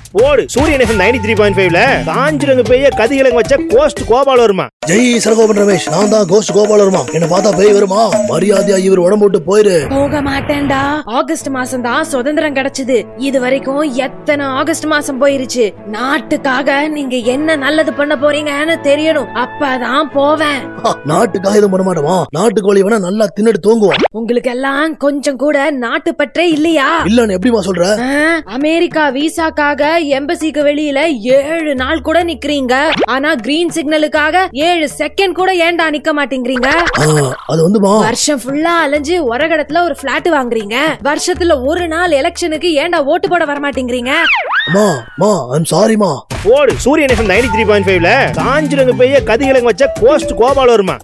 போடு சூரியன் FM ninety three point ஃபைவ்ல காஞ்சிரங்க பெய்ய கதிகிழங்கு வச்ச கோஸ்ட் கோபால் வருமா ஜெய் சரகோபன் ரமேஷ் நான் தான் கோஸ்ட் கோபால் வருமா என்ன பார்த்தா பேய் வருமா மரியாதையா இவர் உடம்பு விட்டு போயிரு போக மாட்டேன்டா ஆகஸ்ட் மாசம் தான் சுதந்திரம் கிடைச்சது இது வரைக்கும் எத்தனை ஆகஸ்ட் மாசம் போயிருச்சு நாட்டுக்காக நீங்க என்ன நல்லது பண்ண போறீங்கன்னு தெரியணும் அப்பதான் போவேன் ஹா, நாட்டுக்காக எதுவும் பண்ண மாட்டோமா நாட்டுக்கோழி வேணா நல்லா தின்னுட்டு தூங்குவான் உங்களுக்கு எல்லாம் கொஞ்சம் கூட நாட்டு பற்றே இல்லையா இல்லன்னு எப்படிமா சொல்ற ஆ, அமெரிக்கா விசாக்காக எம்பசிக்கு வெளியில ஏழு நாள் கூட நிக்கிறீங்க ஆனா கிரீன் சிக்னலுக்காக ஏழு செகண்ட் கூட ஏன்டா நிக்க மாட்டேங்கிறீங்க ஆ, அது வந்துமா வருஷம் ஃபுல்லா அலைஞ்சு ஒரகடத்துல ஒரு பிளாட் வாங்குறீங்க வருஷத்துல ஒரு நாள் எலெக்ஷனுக்கு ஏன்டா ஓட்டு போட வர மாட்டேங்கிறீங்க மா மா ஐம் சாரிமா போடு சூரியன் எஃப்எம் நைன்டி த்ரீ பாயிண்ட் ஃபைவ்ல காஞ்சிரங்க பெய்ய கதிகிழங்கு வச்ச கோஸ்ட் கோபால் வருமா